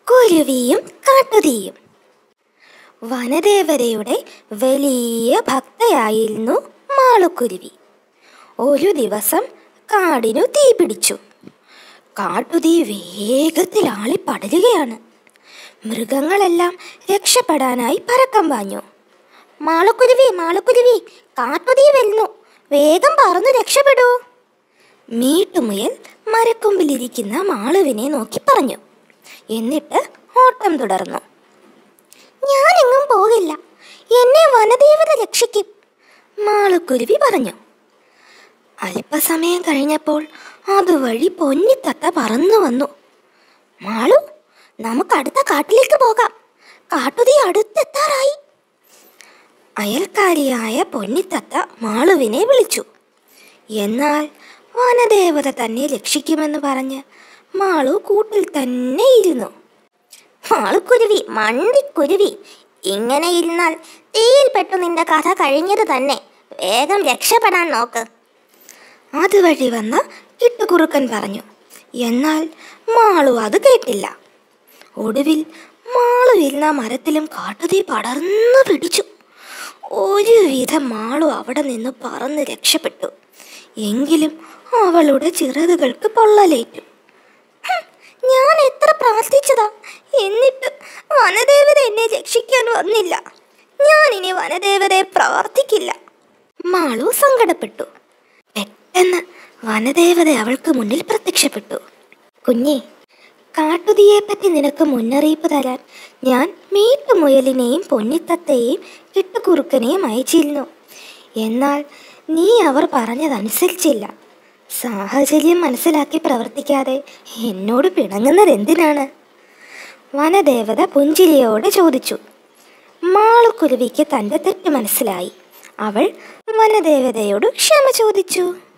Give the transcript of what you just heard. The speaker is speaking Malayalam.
കുരുവിയും കാട്ടുതീയും വനദേവതയുടെ വലിയ ഭക്തയായിരുന്നു മാളുക്കുരുവി ഒരു ദിവസം കാടിനു തീ പിടിച്ചു കാട്ടുതീ വേഗത്തിൽ ആളിപ്പടരുകയാണ് മൃഗങ്ങളെല്ലാം രക്ഷപ്പെടാനായി പരക്കം പാഞ്ഞു മാളുക്കുരുവി മാളുക്കുരുവി കാട്ടുതീ വരുന്നു വേഗം പറന്നു രക്ഷപ്പെടൂ മീട്ടുമുയൽ മരക്കൊമ്പിലിരിക്കുന്ന മാളുവിനെ നോക്കി പറഞ്ഞു എന്നിട്ട് ഓട്ടം തുടർന്നു ഞാനെങ്ങും പോകില്ല എന്നെ വനദേവത രക്ഷിക്കും മാളുക്കുരുവി പറഞ്ഞു അല്പസമയം കഴിഞ്ഞപ്പോൾ അതുവഴി പൊന്നിത്തത്ത പറന്നു വന്നു മാളു നമുക്ക് അടുത്ത കാട്ടിലേക്ക് പോകാം കാട്ടുതീ അടുത്തെത്താറായി അയൽക്കാരിയായ പൊന്നിത്തത്ത മാളുവിനെ വിളിച്ചു എന്നാൽ വനദേവത തന്നെ രക്ഷിക്കുമെന്ന് പറഞ്ഞ് മാളു കൂട്ടിൽ തന്നെ ഇരുന്നു മാളുക്കുരുവി മണ്ടിക്കുരുവി ഇങ്ങനെ ഇരുന്നാൽ തീയിൽപ്പെട്ടു നിന്റെ കഥ കഴിഞ്ഞത് തന്നെ വേഗം രക്ഷപ്പെടാൻ നോക്ക് അതുവഴി വന്ന കിട്ടുകുറുക്കൻ പറഞ്ഞു എന്നാൽ മാളു അത് കേട്ടില്ല ഒടുവിൽ മാളു ഇരുന്ന മരത്തിലും കാട്ടുതീ പടർന്നു പിടിച്ചു ഒരുവിധം മാളു അവിടെ നിന്ന് പറന്ന് രക്ഷപ്പെട്ടു എങ്കിലും അവളുടെ ചിറകുകൾക്ക് പൊള്ളലേറ്റു ഹും, ഞാൻ എത്ര പ്രാർത്ഥിച്ചതാ എന്നിട്ട് വനദേവത എന്നെ രക്ഷിക്കാൻ വന്നില്ല ഞാൻ ഇനി വനദേവതയെ പ്രവർത്തിക്കില്ല മാളു സങ്കടപ്പെട്ടു പെട്ടെന്ന് വനദേവത അവൾക്ക് മുന്നിൽ പ്രത്യക്ഷപ്പെട്ടു കുഞ്ഞെ കാട്ടുതീയെപ്പറ്റി നിനക്ക് മുന്നറിയിപ്പ് തരാൻ ഞാൻ മീട്ടുമുയലിനെയും പൊന്നിത്തത്തയെയും കിട്ടുകുറുക്കനെയും അയച്ചിരുന്നു എന്നാൽ നീ അവർ പറഞ്ഞതനുസരിച്ചില്ല സാഹചര്യം മനസ്സിലാക്കി പ്രവർത്തിക്കാതെ എന്നോട് പിണങ്ങുന്നത് എന്തിനാണ് വനദേവത പുഞ്ചിരിയോടെ ചോദിച്ചു മാളുക്കുരുവിക്ക് തൻ്റെ തെറ്റ് മനസ്സിലായി അവൾ വനദേവതയോട് ക്ഷമ ചോദിച്ചു